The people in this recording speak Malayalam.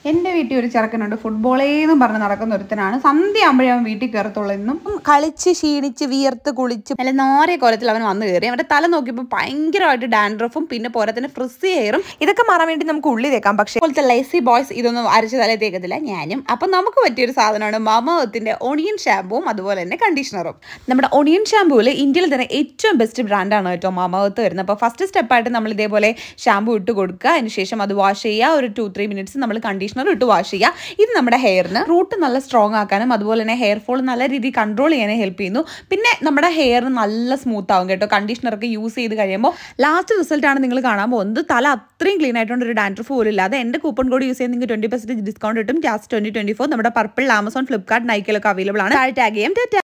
എൻ്റെ വീട്ടിൽ ഒരു ചെറുക്കനുണ്ട് ഫുട്ബോളേന്നും പറഞ്ഞ് നടക്കുന്ന ഒരുത്തനാണ് സന്ധ്യ ആകുമ്പോഴേ അവൻ വീട്ടിൽ കയറത്തുള്ളൂ എന്നും കളിച്ച് ക്ഷീണിച്ച് വിയർത്ത് കുളിച്ച് നല്ല നോറിയ കോലത്തിൽ അവൻ വന്ന് കയറി അവൻ്റെ തല നോക്കിയപ്പോൾ ഭയങ്കരമായിട്ട് ഡാൻഡ്രഫും പിന്നെ പോരാത്തിന് ഫ്രിസ് ഹെയറും ഇതൊക്കെ മാറാൻ വേണ്ടി നമുക്ക് ഉള്ളി തേക്കാം പക്ഷേ പോലത്തെ ലൈസി ബോയ്സ് ഇതൊന്നും അരച്ച് തലയിൽ തേക്കത്തില്ല ഞാനും അപ്പം നമുക്ക് പറ്റിയൊരു സാധനമാണ് മാമത്തിന്റെ ഒണിയൻ ഷാമ്പുവും അതുപോലെ തന്നെ കണ്ടീഷണറും നമ്മുടെ ഒണിയൻ ഷാമ്പൂവിൽ ഇന്ത്യയിൽ തന്നെ ഏറ്റവും ബെസ്റ്റ് ബ്രാൻഡാണ് കേട്ടോ മാമത്ത് വരുന്നത് അപ്പോൾ ഫസ്റ്റ് സ്റ്റെപ്പായിട്ട് നമ്മൾ ഇതേപോലെ ഷാമ്പു ഇട്ട് കൊടുക്കുക അതിനുശേഷം അത് വാഷ് ചെയ്യുക ഒരു ടു ത്രീ മിനിറ്റ്സ് നമ്മൾ കണ്ടീഷണർ ഇട്ട് വാഷ് ചെയ്യുക ഇത് നമ്മുടെ ഹെയറിന് റൂട്ട് നല്ല സ്ട്രോങ് ആക്കാനും അതുപോലെ തന്നെ ഹെയർ ഫോൾ നല്ല രീതിയിൽ കൺട്രോൾ ചെയ്യാനും ഹെൽപ്പ് ചെയ്യുന്നു പിന്നെ നമ്മുടെ ഹെയർ നല്ല സ്മൂത്ത് ആവും കേട്ടോ കണ്ടീഷണറൊക്കെ യൂസ് ചെയ്ത് കഴിയുമ്പോൾ ലാസ്റ്റ് റിസൾട്ട് ആണ് നിങ്ങൾ കാണാൻ പോകുന്നത് തല അത്രയും ക്ലീൻ ആയിട്ടുണ്ട് ഒരു ഡാൻഡ്രഫ് പോലും ഇല്ലാതെ എൻ്റെ കൂപ്പൺ കോഡ് യൂസ് ചെയ്ത് നിങ്ങൾക്ക് ട്വൻറ്റി പെർസെൻറ്റ് ഡിസ്കൗണ്ട് കിട്ടും ടാസ് ട്വൻറ്റി ട്വൻറ്റി ഫോർ നമ്മുടെ പർപ്പിൾ ആമസോൺ ഫ്ലിപ്കാർട്ട് നൈക്കിലൊക്കെ അവൈലബിൾ ആണ് ടാഗ് ചെയ്യാം